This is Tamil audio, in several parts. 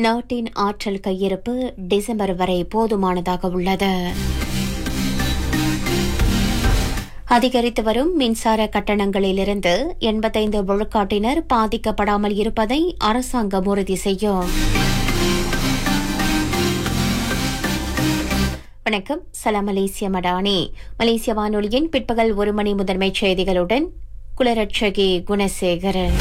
நாட்டின் ஆற்றல் கையிருப்பு டிசம்பர் வரை போதுமானதாக உள்ளது அதிகரித்து வரும் மின்சார கட்டணங்களிலிருந்து எண்பத்தைந்து விழுக்காட்டினர் பாதிக்கப்படாமல் இருப்பதை அரசாங்கம் உறுதி செய்யும் வணக்கம் சலாம் மலேசிய மடானி மலேசிய வானொலியின் பிற்பகல் ஒரு மணி முதன்மைச் செய்திகளுடன் குலரட்சகி குணசேகரன்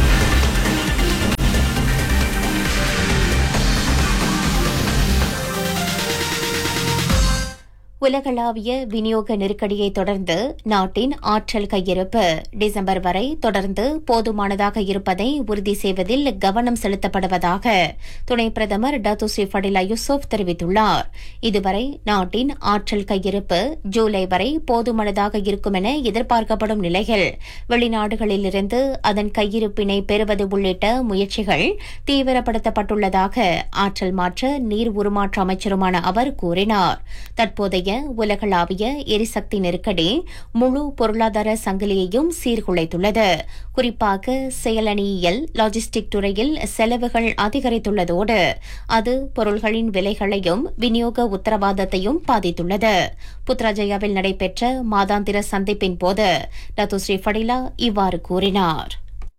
உலகளாவிய விநியோக நெருக்கடியை தொடர்ந்து நாட்டின் ஆற்றல் கையிருப்பு டிசம்பர் வரை தொடர்ந்து போதுமானதாக இருப்பதை உறுதி செய்வதில் கவனம் செலுத்தப்படுவதாக துணை பிரதமர் டத்துஸ்ரீ ஃபடிலா யூசுப் தெரிவித்துள்ளார் இதுவரை நாட்டின் ஆற்றல் கையிருப்பு ஜூலை வரை போதுமானதாக இருக்கும் என எதிர்பார்க்கப்படும் நிலையில் வெளிநாடுகளிலிருந்து அதன் கையிருப்பினை பெறுவது உள்ளிட்ட முயற்சிகள் தீவிரப்படுத்தப்பட்டுள்ளதாக ஆற்றல் மாற்ற நீர் உருமாற்ற அமைச்சருமான அவர் கூறினார் தற்போதைய உலகளாவிய எரிசக்தி நெருக்கடி முழு பொருளாதார சங்கிலியையும் சீர்குலைத்துள்ளது குறிப்பாக செயலணியியல் லாஜிஸ்டிக் துறையில் செலவுகள் அதிகரித்துள்ளதோடு அது பொருள்களின் விலைகளையும் விநியோக உத்தரவாதத்தையும் பாதித்துள்ளது புத்ராஜயாவில் நடைபெற்ற மாதாந்திர சந்திப்பின் போது டத்துஸ்ரீ ஃபடிலா இவ்வாறு கூறினார்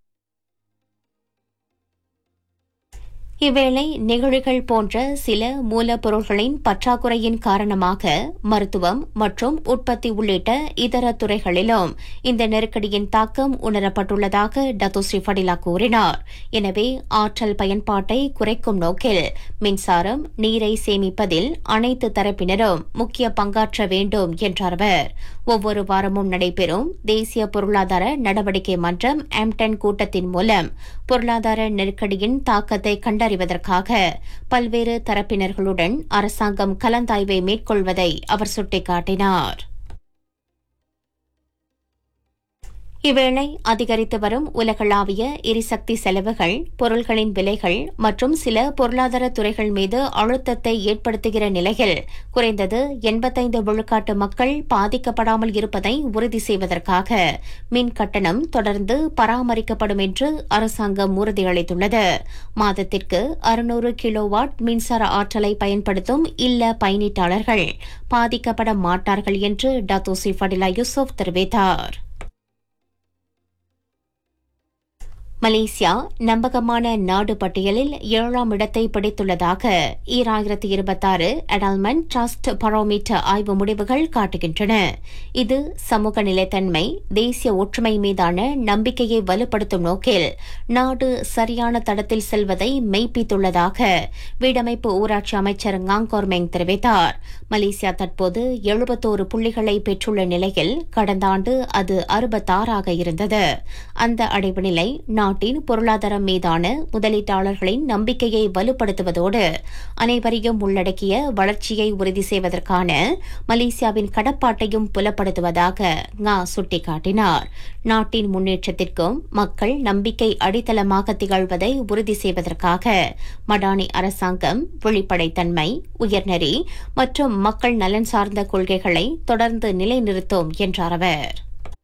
இவ்வேளை நெகிழிகள் போன்ற சில மூலப்பொருள்களின் பற்றாக்குறையின் காரணமாக மருத்துவம் மற்றும் உற்பத்தி உள்ளிட்ட இதர துறைகளிலும் இந்த நெருக்கடியின் தாக்கம் உணரப்பட்டுள்ளதாக டத்துஸ்ரீ ஃபடிலா கூறினார் எனவே ஆற்றல் பயன்பாட்டை குறைக்கும் நோக்கில் மின்சாரம் நீரை சேமிப்பதில் அனைத்து தரப்பினரும் முக்கிய பங்காற்ற வேண்டும் என்றார் அவர் ஒவ்வொரு வாரமும் நடைபெறும் தேசிய பொருளாதார நடவடிக்கை மன்றம் ஆம்டன் கூட்டத்தின் மூலம் பொருளாதார நெருக்கடியின் தாக்கத்தை கண்டறிவதற்காக பல்வேறு தரப்பினர்களுடன் அரசாங்கம் கலந்தாய்வை மேற்கொள்வதை அவர் சுட்டிக்காட்டினார் இவ்வேளை அதிகரித்து வரும் உலகளாவிய எரிசக்தி செலவுகள் பொருள்களின் விலைகள் மற்றும் சில பொருளாதார துறைகள் மீது அழுத்தத்தை ஏற்படுத்துகிற நிலையில் குறைந்தது எண்பத்தைந்து விழுக்காட்டு மக்கள் பாதிக்கப்படாமல் இருப்பதை உறுதி செய்வதற்காக மின் கட்டணம் தொடர்ந்து பராமரிக்கப்படும் என்று அரசாங்கம் உறுதியளித்துள்ளது மாதத்திற்கு அறுநூறு கிலோவாட் மின்சார ஆற்றலை பயன்படுத்தும் இல்ல பயணீட்டாளர்கள் பாதிக்கப்பட மாட்டார்கள் என்று டத்தோசி ஃபடிலா யூசுப் தெரிவித்தார் மலேசியா நம்பகமான நாடு பட்டியலில் ஏழாம் இடத்தை பிடித்துள்ளதாக ஈராயிரத்தி இருபத்தாறு அடால்மெண்ட் ட்ரஸ்ட் பரோமீட்டர் ஆய்வு முடிவுகள் காட்டுகின்றன இது சமூக நிலைத்தன்மை தேசிய ஒற்றுமை மீதான நம்பிக்கையை வலுப்படுத்தும் நோக்கில் நாடு சரியான தடத்தில் செல்வதை மெய்ப்பித்துள்ளதாக வீடமைப்பு ஊராட்சி அமைச்சர் ngaங்கோர்மெங் தெரிவித்தார் மலேசியா தற்போது எழுபத்தோரு புள்ளிகளை பெற்றுள்ள நிலையில் கடந்த ஆண்டு அது அறுபத்தாறாக இருந்தது அந்த அடைவு நிலை நாட்டின் பொருளாதாரம் மீதான முதலீட்டாளர்களின் நம்பிக்கையை வலுப்படுத்துவதோடு அனைவரையும் உள்ளடக்கிய வளர்ச்சியை உறுதி செய்வதற்கான மலேசியாவின் கடப்பாட்டையும் புலப்படுத்துவதாக ngா சுட்டிக்காட்டினார் நாட்டின் முன்னேற்றத்திற்கும் மக்கள் நம்பிக்கை அடித்தளமாக திகழ்வதை உறுதி செய்வதற்காக மடானி அரசாங்கம் வெளிப்படைத்தன்மை உயர்நெறி மற்றும் மக்கள் நலன் சார்ந்த கொள்கைகளை தொடர்ந்து நிலைநிறுத்தும் என்றார் அவர்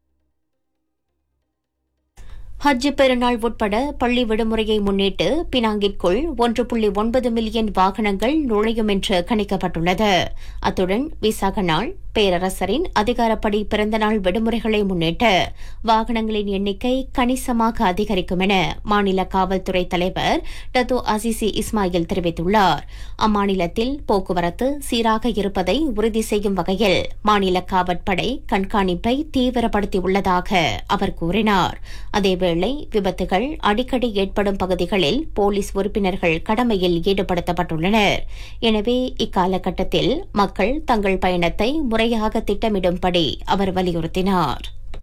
ஹஜ் பெருநாள் உட்பட பள்ளி விடுமுறையை முன்னிட்டு பினாங்கிற்குள் ஒன்று புள்ளி ஒன்பது மில்லியன் வாகனங்கள் நுழையும் என்று கணிக்கப்பட்டுள்ளது அத்துடன் விசாக நாள் பேரரசரின் அதிகாரப்படி பிறந்தநாள் விடுமுறைகளை முன்னிட்டு வாகனங்களின் எண்ணிக்கை கணிசமாக அதிகரிக்கும் என மாநில காவல்துறை தலைவர் டத்து அசிசி இஸ்மாயில் தெரிவித்துள்ளார் அம்மாநிலத்தில் போக்குவரத்து சீராக இருப்பதை உறுதி செய்யும் வகையில் மாநில காவற்படை கண்காணிப்பை தீவிரப்படுத்தியுள்ளதாக அவர் கூறினார் அதேவேளை விபத்துகள் அடிக்கடி ஏற்படும் பகுதிகளில் போலீஸ் உறுப்பினர்கள் கடமையில் ஈடுபடுத்தப்பட்டுள்ளனர் எனவே இக்காலகட்டத்தில் மக்கள் தங்கள் பயணத்தை முறையாக திட்டமிடும்படி அவர் வலியுறுத்தினார்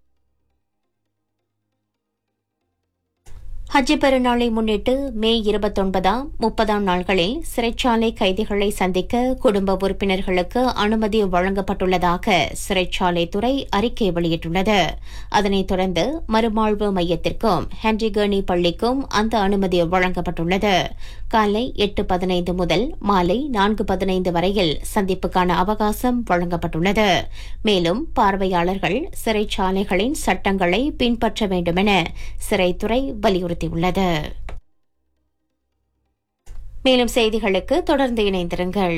ஹஜ் பெருநாளை முன்னிட்டு மே இருபத்தொன்பதாம் முப்பதாம் நாள்களில் சிறைச்சாலை கைதிகளை சந்திக்க குடும்ப உறுப்பினர்களுக்கு அனுமதி வழங்கப்பட்டுள்ளதாக சிறைச்சாலைத்துறை அறிக்கை வெளியிட்டுள்ளது அதனைத் தொடர்ந்து மறுமாழ்வு மையத்திற்கும் ஹென்ரிகர்னி பள்ளிக்கும் அந்த அனுமதி வழங்கப்பட்டுள்ளது காலை எட்டு பதினைந்து முதல் மாலை நான்கு பதினைந்து வரையில் சந்திப்புக்கான அவகாசம் வழங்கப்பட்டுள்ளது மேலும் பார்வையாளர்கள் சிறைச்சாலைகளின் சட்டங்களை பின்பற்ற வேண்டுமென சிறைத்துறை வலியுறுத்தியுள்ளது மேலும் செய்திகளுக்கு தொடர்ந்து இணைந்திருங்கள்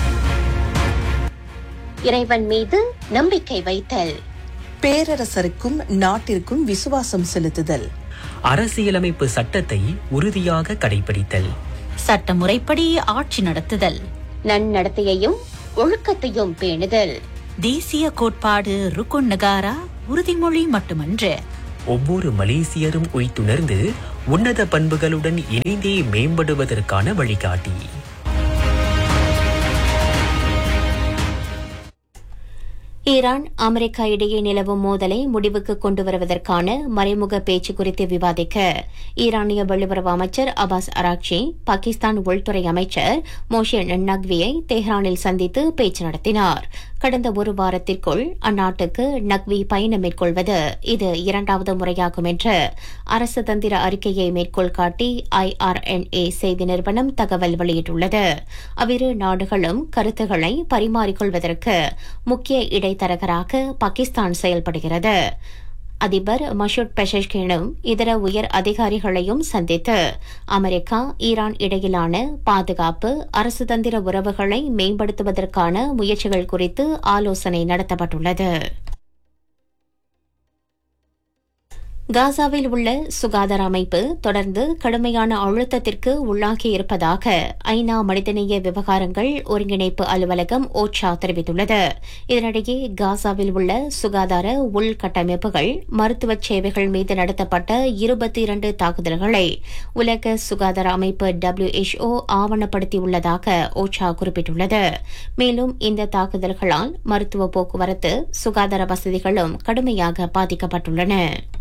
இறைவன் மீது நம்பிக்கை வைத்தல் பேரரசருக்கும் நாட்டிற்கும் விசுவாசம் செலுத்துதல் அரசியலமைப்பு சட்டத்தை உறுதியாக கடைபிடித்தல் சட்டமுறைப்படி ஆட்சி நடத்துதல் நன்னடத்தையையும் ஒழுக்கத்தையும் பேணுதல் தேசிய கோட்பாடு ருக்குன் நகாரா உறுதிமொழி மட்டுமன்று ஒவ்வொரு மலேசியரும் உய்த்துணர்ந்து உன்னத பண்புகளுடன் இணைந்தே மேம்படுவதற்கான வழிகாட்டி ஈரான் அமெரிக்கா இடையே நிலவும் மோதலை முடிவுக்கு கொண்டு வருவதற்கான மறைமுக பேச்சு குறித்து விவாதிக்க ஈரானிய வெளியுறவு அமைச்சர் அபாஸ் அராக்சி பாகிஸ்தான் உள்துறை அமைச்சர் மோஷன் நக்வியை தெஹ்ரானில் சந்தித்து பேச்சு நடத்தினார் கடந்த ஒரு வாரத்திற்குள் அந்நாட்டுக்கு நக்வி பயணம் மேற்கொள்வது இது இரண்டாவது முறையாகும் என்று அரசு தந்திர அறிக்கையை மேற்கோள் காட்டி ஐஆர்என்ஏ செய்தி நிறுவனம் தகவல் வெளியிட்டுள்ளது அவ்விரு நாடுகளும் கருத்துக்களை பரிமாறிக்கொள்வதற்கு முக்கிய இடைத்தரகராக பாகிஸ்தான் செயல்படுகிறது அதிபர் மஷூட் பெஷஷ்கினும் இதர உயர் அதிகாரிகளையும் சந்தித்து அமெரிக்கா ஈரான் இடையிலான பாதுகாப்பு அரசு தந்திர உறவுகளை மேம்படுத்துவதற்கான முயற்சிகள் குறித்து ஆலோசனை நடத்தப்பட்டுள்ளது காசாவில் உள்ள சுகாதார அமைப்பு தொடர்ந்து கடுமையான அழுத்தத்திற்கு உள்ளாகி இருப்பதாக ஐநா மனிதநேய விவகாரங்கள் ஒருங்கிணைப்பு அலுவலகம் ஓச்சா தெரிவித்துள்ளது இதனிடையே காசாவில் உள்ள சுகாதார உள்கட்டமைப்புகள் மருத்துவ சேவைகள் மீது நடத்தப்பட்ட இருபத்தி இரண்டு தாக்குதல்களை உலக சுகாதார அமைப்பு டபிள்யூஎச்ஓ ஆவணப்படுத்தியுள்ளதாக ஓச்சா குறிப்பிட்டுள்ளது மேலும் இந்த தாக்குதல்களால் மருத்துவ போக்குவரத்து சுகாதார வசதிகளும் கடுமையாக பாதிக்கப்பட்டுள்ளன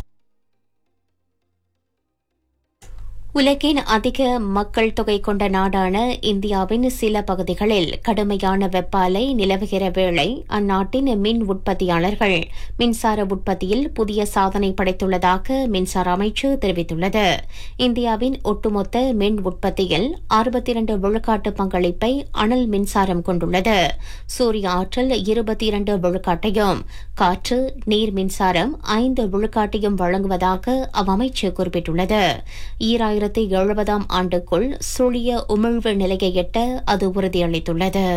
உலகின் அதிக மக்கள் தொகை கொண்ட நாடான இந்தியாவின் சில பகுதிகளில் கடுமையான வெப்ப அலை நிலவுகிற வேளை அந்நாட்டின் மின் உற்பத்தியாளர்கள் மின்சார உற்பத்தியில் புதிய சாதனை படைத்துள்ளதாக மின்சார அமைச்சு தெரிவித்துள்ளது இந்தியாவின் ஒட்டுமொத்த மின் உற்பத்தியில் அறுபத்தி இரண்டு விழுக்காட்டு பங்களிப்பை அனல் மின்சாரம் கொண்டுள்ளது சூரிய ஆற்றல் இருபத்தி இரண்டு விழுக்காட்டையும் காற்று நீர் மின்சாரம் ஐந்து விழுக்காட்டையும் வழங்குவதாக அவ்வமைச்சு குறிப்பிட்டுள்ளது ஈராயிரத்தி எழுபதாம் ஆண்டுக்குள் சுழிய உமிழ்வு நிலையை எட்ட அது உறுதியளித்துள்ளது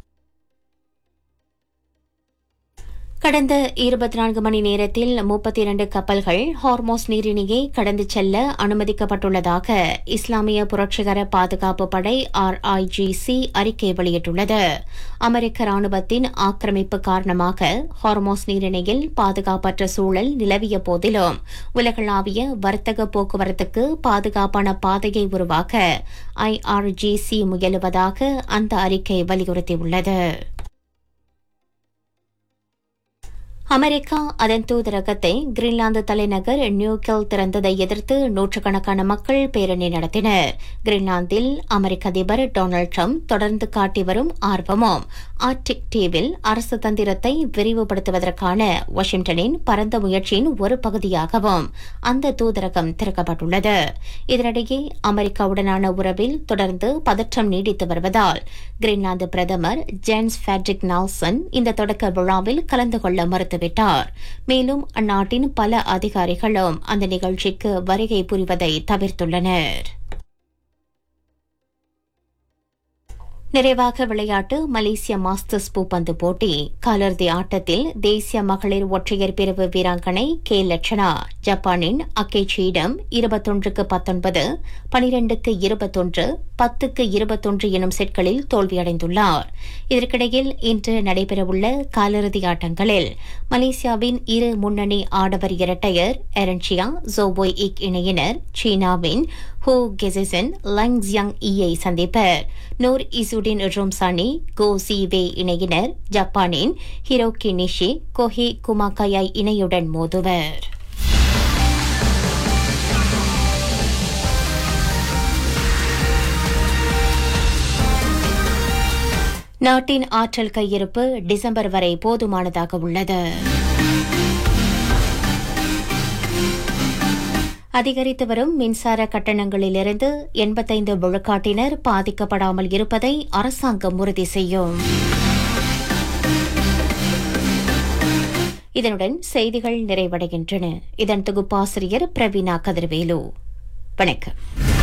கடந்த இருபத்தி நான்கு மணி நேரத்தில் முப்பத்தி இரண்டு கப்பல்கள் ஹார்மோஸ் நீரிணையை கடந்து செல்ல அனுமதிக்கப்பட்டுள்ளதாக இஸ்லாமிய புரட்சிகர பாதுகாப்பு படை ஆர்ஐஜிசி அறிக்கை வெளியிட்டுள்ளது அமெரிக்க ராணுவத்தின் ஆக்கிரமிப்பு காரணமாக ஹார்மோஸ் நீரிணையில் பாதுகாப்பற்ற சூழல் நிலவிய போதிலும் உலகளாவிய வர்த்தக போக்குவரத்துக்கு பாதுகாப்பான பாதையை உருவாக்க ஐஆர்ஜிசி முயலுவதாக அந்த அறிக்கை வலியுறுத்தியுள்ளது அமெரிக்கா அதன் தூதரகத்தை கிரீன்லாந்து தலைநகர் நியூகெல் திறந்ததை எதிர்த்து நூற்றுக்கணக்கான மக்கள் பேரணி நடத்தினர் கிரீன்லாந்தில் அமெரிக்க அதிபர் டொனால்டு ட்ரம்ப் தொடர்ந்து காட்டி வரும் ஆர்வமும் ஆர்டிக் தீவில் அரசு தந்திரத்தை விரிவுபடுத்துவதற்கான வாஷிங்டனின் பரந்த முயற்சியின் ஒரு பகுதியாகவும் அந்த தூதரகம் திறக்கப்பட்டுள்ளது இதனிடையே அமெரிக்காவுடனான உறவில் தொடர்ந்து பதற்றம் நீடித்து வருவதால் கிரீன்லாந்து பிரதமர் ஜேம்ஸ் ஃபேட்ரிக் நால்சன் இந்த தொடக்க விழாவில் கலந்து கொள்ள மறுத்து தெரிவித்தார் மேலும் அந்நாட்டின் பல அதிகாரிகளும் அந்த நிகழ்ச்சிக்கு வருகை புரிவதை தவிர்த்துள்ளனர் நிறைவாக விளையாட்டு மலேசிய மாஸ்டர்ஸ் பூப்பந்து போட்டி காலிறுதி ஆட்டத்தில் தேசிய மகளிர் ஒற்றையர் பிரிவு வீராங்கனை கே லட்சணா ஜப்பானின் அக்கேச்சியிடம் இருபத்தொன்றுக்கு பத்தொன்பது பனிரெண்டுக்கு இருபத்தொன்று பத்துக்கு இருபத்தொன்று எனும் செட்களில் தோல்வியடைந்துள்ளார் இதற்கிடையில் இன்று நடைபெறவுள்ள காலிறுதி ஆட்டங்களில் மலேசியாவின் இரு முன்னணி ஆடவர் இரட்டையர் எரன்சியா ஜோபோய் இக் இணையினர் சீனாவின் ஹூ கெசிசன் லங் ஜியாங் ஈயை சந்திப்பர் நூர் இசுடின் ரோம்சானி கோ வே இணையினர் ஜப்பானின் ஹிரோகி நிஷி கோஹி குமாகாயாய் இணையுடன் மோதுவர் நாட்டின் ஆற்றல் கையிருப்பு டிசம்பர் வரை போதுமானதாக உள்ளது அதிகரித்து வரும் மின்சார கட்டணங்களிலிருந்து எண்பத்தைந்து விழுக்காட்டினர் பாதிக்கப்படாமல் இருப்பதை அரசாங்கம் உறுதி செய்யும் இதனுடன் செய்திகள் நிறைவடைகின்றன இதன் தொகுப்பாசிரியர் பிரவீனா கதிர்வேலு வணக்கம்